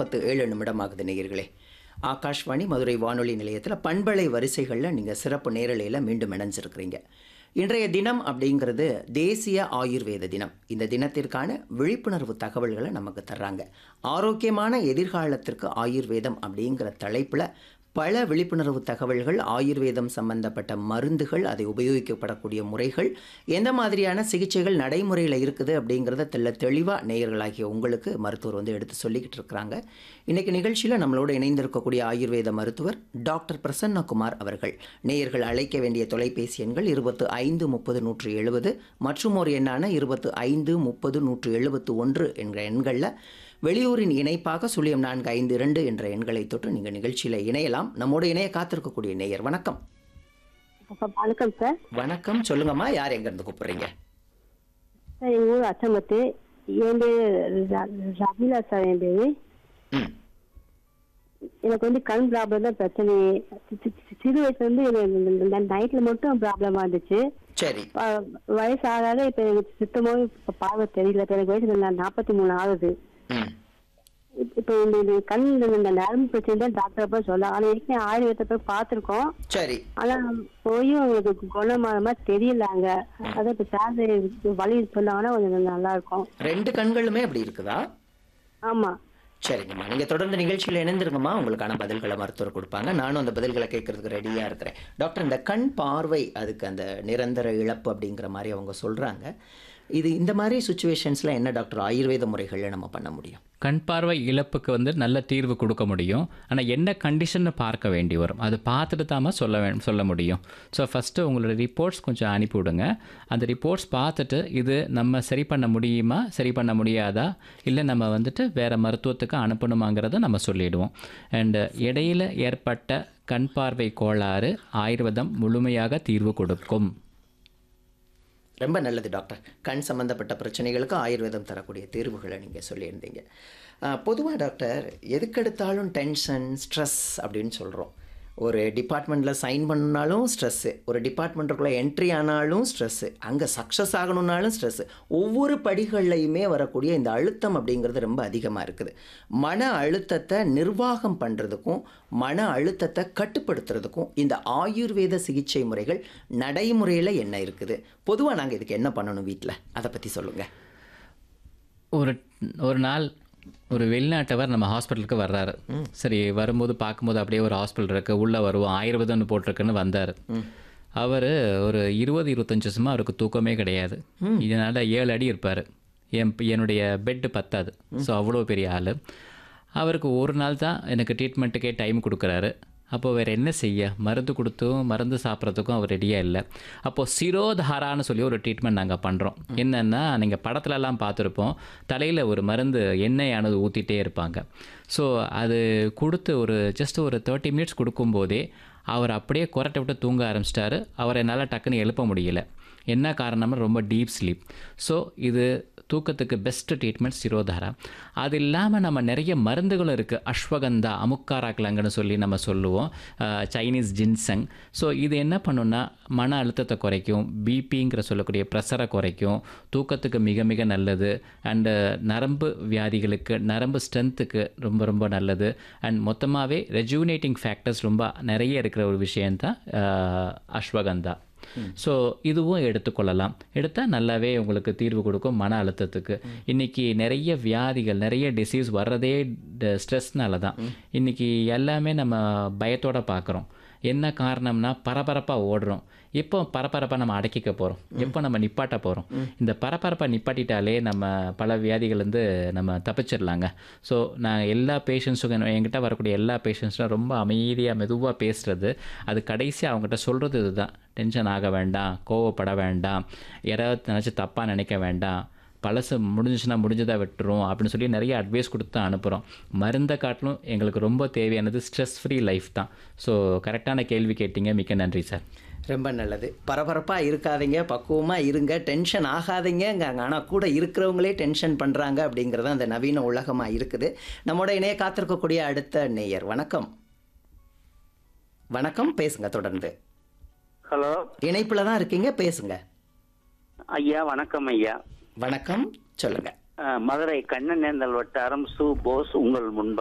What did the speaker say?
நாற்பத்து ஏழு நிமிடம் ஆகுது நேயர்களே ஆகாஷ்வாணி மதுரை வானொலி நிலையத்தில் பண்பலை வரிசைகளில் நீங்கள் சிறப்பு நேரலையில் மீண்டும் இணைஞ்சிருக்கிறீங்க இன்றைய தினம் அப்படிங்கிறது தேசிய ஆயுர்வேத தினம் இந்த தினத்திற்கான விழிப்புணர்வு தகவல்களை நமக்கு தர்றாங்க ஆரோக்கியமான எதிர்காலத்திற்கு ஆயுர்வேதம் அப்படிங்கிற தலைப்பில் பல விழிப்புணர்வு தகவல்கள் ஆயுர்வேதம் சம்பந்தப்பட்ட மருந்துகள் அதை உபயோகிக்கப்படக்கூடிய முறைகள் எந்த மாதிரியான சிகிச்சைகள் நடைமுறையில் இருக்குது அப்படிங்கிறத தெல்ல தெளிவாக நேயர்களாகிய உங்களுக்கு மருத்துவர் வந்து எடுத்து சொல்லிக்கிட்டு இருக்கிறாங்க இன்றைக்கி நிகழ்ச்சியில் நம்மளோடு இணைந்திருக்கக்கூடிய ஆயுர்வேத மருத்துவர் டாக்டர் பிரசன்னகுமார் அவர்கள் நேயர்கள் அழைக்க வேண்டிய தொலைபேசி எண்கள் இருபத்து ஐந்து முப்பது நூற்று எழுபது மற்றும் ஒரு எண்ணான இருபத்து ஐந்து முப்பது நூற்று எழுபத்து ஒன்று என்கிற எண்களில் வெளியூரின் இணைப்பாக சுழியம் நான்கு ஐந்து இரண்டு என்ற எண்களை தொட்டு நீங்கள் நிகழ்ச்சியில் இணையலாம் நம்மோடு இணைய காத்திருக்கக்கூடிய நேயர் வணக்கம் அப்ப வணக்கம் சார் வணக்கம் சொல்லுங்கம்மா யார் எங்கேருந்து கூப்பிடுறீங்க சார் எங்க ஊர் அச்சம்பத்து என் பேரு ர- ரபிலா சார் என் பேரு ம் எனக்கு வந்து கண் ப்ராப்ளம் தான் பிரச்சனை சி- சி- சிறு வயசுல இருந்து எனக்கு நைட்ல மட்டும் ப்ராப்ளமா இருந்துச்சு சரி வ- வயசு ஆகாத இப்ப எனக்கு சுத்தமாவே இப்ப பார்வை தெரியல இப்ப எனக்கு வயசு நாற்பத்தி மூணு ஆகுது ம் இப்ப- இப்ப இந்த இந்த கண் இந்த இந்த நரம்பு பிரச்சனை தான் டாக்டர் போய் சொல்ல ஆனா ஏற்கனவே ஆயுர்வேதத்தை போய் பார்த்திருக்கோம் சரி ஆனா போயும் உங்களுக்கு குணமான மாதிரி தெரியல அங்க அதான் இப்ப சார் வழி சொன்னாங்கன்னா கொஞ்சம் நல்லா இருக்கும் ரெண்டு கண்களுமே அப்படி இருக்குதா ஆமா சரிங்கம்மா நீங்கள் தொடர்ந்து நிகழ்ச்சியில் இணைந்திருங்கம்மா உங்களுக்கான பதில்களை மருத்துவர் கொடுப்பாங்க நானும் அந்த பதில்களை கேட்கறதுக்கு ரெடியாக இருக்கிறேன் டாக்டர் இந்த கண் பார்வை அதுக்கு அந்த நிரந்தர இழப்பு அப்படிங்கிற மாதிரி அவங்க சொல்கிறாங்க இது இந்த மாதிரி சுச்சுவேஷன்ஸில் என்ன டாக்டர் ஆயுர்வேத முறைகளில் நம்ம பண்ண முடியும் கண் பார்வை இழப்புக்கு வந்து நல்ல தீர்வு கொடுக்க முடியும் ஆனால் என்ன கண்டிஷன்னு பார்க்க வேண்டி வரும் அது பார்த்துட்டு தாம சொல்ல வே சொல்ல முடியும் ஸோ ஃபஸ்ட்டு உங்களோட ரிப்போர்ட்ஸ் கொஞ்சம் அனுப்பி விடுங்க அந்த ரிப்போர்ட்ஸ் பார்த்துட்டு இது நம்ம சரி பண்ண முடியுமா சரி பண்ண முடியாதா இல்லை நம்ம வந்துட்டு வேறு மருத்துவத்துக்கு அனுப்பணுமாங்கிறத நம்ம சொல்லிடுவோம் அண்டு இடையில ஏற்பட்ட கண் பார்வை கோளாறு ஆயுர்வேதம் முழுமையாக தீர்வு கொடுக்கும் ரொம்ப நல்லது டாக்டர் கண் சம்மந்தப்பட்ட பிரச்சனைகளுக்கு ஆயுர்வேதம் தரக்கூடிய தீர்வுகளை நீங்கள் சொல்லியிருந்தீங்க பொதுவாக டாக்டர் எதுக்கெடுத்தாலும் டென்ஷன் ஸ்ட்ரெஸ் அப்படின்னு சொல்கிறோம் ஒரு டிபார்ட்மெண்ட்டில் சைன் பண்ணாலும் ஸ்ட்ரெஸ்ஸு ஒரு டிபார்ட்மெண்ட்டுக்குள்ளே என்ட்ரி ஆனாலும் ஸ்ட்ரெஸ்ஸு அங்கே சக்ஸஸ் ஆகணும்னாலும் ஸ்ட்ரெஸ்ஸு ஒவ்வொரு படிகள்லையுமே வரக்கூடிய இந்த அழுத்தம் அப்படிங்கிறது ரொம்ப அதிகமாக இருக்குது மன அழுத்தத்தை நிர்வாகம் பண்ணுறதுக்கும் மன அழுத்தத்தை கட்டுப்படுத்துறதுக்கும் இந்த ஆயுர்வேத சிகிச்சை முறைகள் நடைமுறையில் என்ன இருக்குது பொதுவாக நாங்கள் இதுக்கு என்ன பண்ணணும் வீட்டில் அதை பற்றி சொல்லுங்கள் ஒரு ஒரு நாள் ஒரு வெளிநாட்டவர் நம்ம ஹாஸ்பிட்டலுக்கு வர்றாரு சரி வரும்போது பார்க்கும்போது அப்படியே ஒரு ஹாஸ்பிட்டல் இருக்கு உள்ளே வருவோம் ஆயுர்வேதம்னு போட்டிருக்குன்னு வந்தார் அவர் ஒரு இருபது இருபத்தஞ்சு வருஷமா அவருக்கு தூக்கமே கிடையாது இதனால் ஏழு அடி இருப்பார் என் என்னுடைய பெட்டு பத்தாது ஸோ அவ்வளோ பெரிய ஆள் அவருக்கு ஒரு நாள் தான் எனக்கு ட்ரீட்மெண்ட்டுக்கே டைம் கொடுக்குறாரு அப்போ வேறு என்ன செய்ய மருந்து கொடுத்தும் மருந்து சாப்பிட்றதுக்கும் அவர் ரெடியாக இல்லை அப்போது சிரோதாரான்னு சொல்லி ஒரு ட்ரீட்மெண்ட் நாங்கள் பண்ணுறோம் என்னென்னா நீங்கள் படத்துலலாம் பார்த்துருப்போம் தலையில் ஒரு மருந்து எண்ணெயானது ஊற்றிட்டே இருப்பாங்க ஸோ அது கொடுத்து ஒரு ஜஸ்ட் ஒரு தேர்ட்டி மினிட்ஸ் கொடுக்கும்போதே அவர் அப்படியே குரட்டை விட்டு தூங்க ஆரம்பிச்சிட்டாரு அவரை என்னால் டக்குன்னு எழுப்ப முடியல என்ன காரணம்னா ரொம்ப டீப் ஸ்லீப் ஸோ இது தூக்கத்துக்கு பெஸ்ட் ட்ரீட்மெண்ட் சிரோதாரா அது இல்லாமல் நம்ம நிறைய மருந்துகளும் இருக்குது அஸ்வகந்தா அமுக்காரா கிழங்குன்னு சொல்லி நம்ம சொல்லுவோம் அஹ், சைனீஸ் ஜின்சங் ஸோ இது என்ன பண்ணுன்னா மன அழுத்தத்தை குறைக்கும் பிபிங்கிற சொல்லக்கூடிய ப்ரெஷரை குறைக்கும் தூக்கத்துக்கு மிக மிக நல்லது அண்டு நரம்பு வியாதிகளுக்கு நரம்பு ஸ்ட்ரென்த்துக்கு ரொம்ப ரொம்ப நல்லது அண்ட் மொத்தமாகவே ரெஜுவினேட்டிங் ஃபேக்டர்ஸ் ரொம்ப நிறைய இருக்கிற ஒரு விஷயந்தான் அஹ், அஸ்வகந்தா ஸோ இதுவும் எடுத்துக்கொள்ளலாம் எடுத்தால் நல்லாவே உங்களுக்கு தீர்வு கொடுக்கும் மன அழுத்தத்துக்கு இன்னைக்கு நிறைய வியாதிகள் நிறைய டிசீஸ் வர்றதே ஸ்ட்ரெஸ்னால தான் இன்னைக்கு எல்லாமே நம்ம பயத்தோட பார்க்குறோம் என்ன காரணம்னா பரபரப்பாக ஓடுறோம் எப்போ பரபரப்பாக நம்ம அடக்கிக்க போகிறோம் எப்போ நம்ம நிப்பாட்ட போகிறோம் இந்த பரபரப்பை நிப்பாட்டிட்டாலே நம்ம பல வியாதிகள்லேருந்து நம்ம தப்பிச்சிடலாங்க ஸோ நான் எல்லா பேஷண்ட்ஸுக்கும் என்கிட்ட வரக்கூடிய எல்லா பேஷண்ட்ஸும் ரொம்ப அமைதியாக மெதுவாக பேசுகிறது அது கடைசியாக அவங்ககிட்ட சொல்கிறது இதுதான் டென்ஷன் ஆக வேண்டாம் கோவப்பட வேண்டாம் யாராவது நினச்சி தப்பாக நினைக்க வேண்டாம் பழசு முடிஞ்சுச்சுன்னா முடிஞ்சதை விட்டுரும் அப்படின்னு சொல்லி நிறைய அட்வைஸ் கொடுத்து தான் அனுப்புகிறோம் மருந்தை காட்டிலும் எங்களுக்கு ரொம்ப தேவையானது ஸ்ட்ரெஸ் ஃப்ரீ லைஃப் தான் ஸோ கரெக்டான கேள்வி கேட்டீங்க மிக்க நன்றி சார் ரொம்ப நல்லது பரபரப்பாக இருக்காதீங்க பக்குவமாக இருங்க டென்ஷன் ஆகாதீங்க ஆனால் கூட இருக்கிறவங்களே டென்ஷன் பண்ணுறாங்க அப்படிங்கிறது அந்த நவீன உலகமாக இருக்குது நம்மோட இணைய காத்திருக்கக்கூடிய அடுத்த நேயர் வணக்கம் வணக்கம் பேசுங்க தொடர்ந்து ஹலோ இணைப்பில் தான் இருக்கீங்க பேசுங்க ஐயா வணக்கம் ஐயா வணக்கம் சொல்லுங்க அஹ், மதுரை கண்ணநேந்தல் வட்டாரம் சு போஸ் உங்கள் முன்பு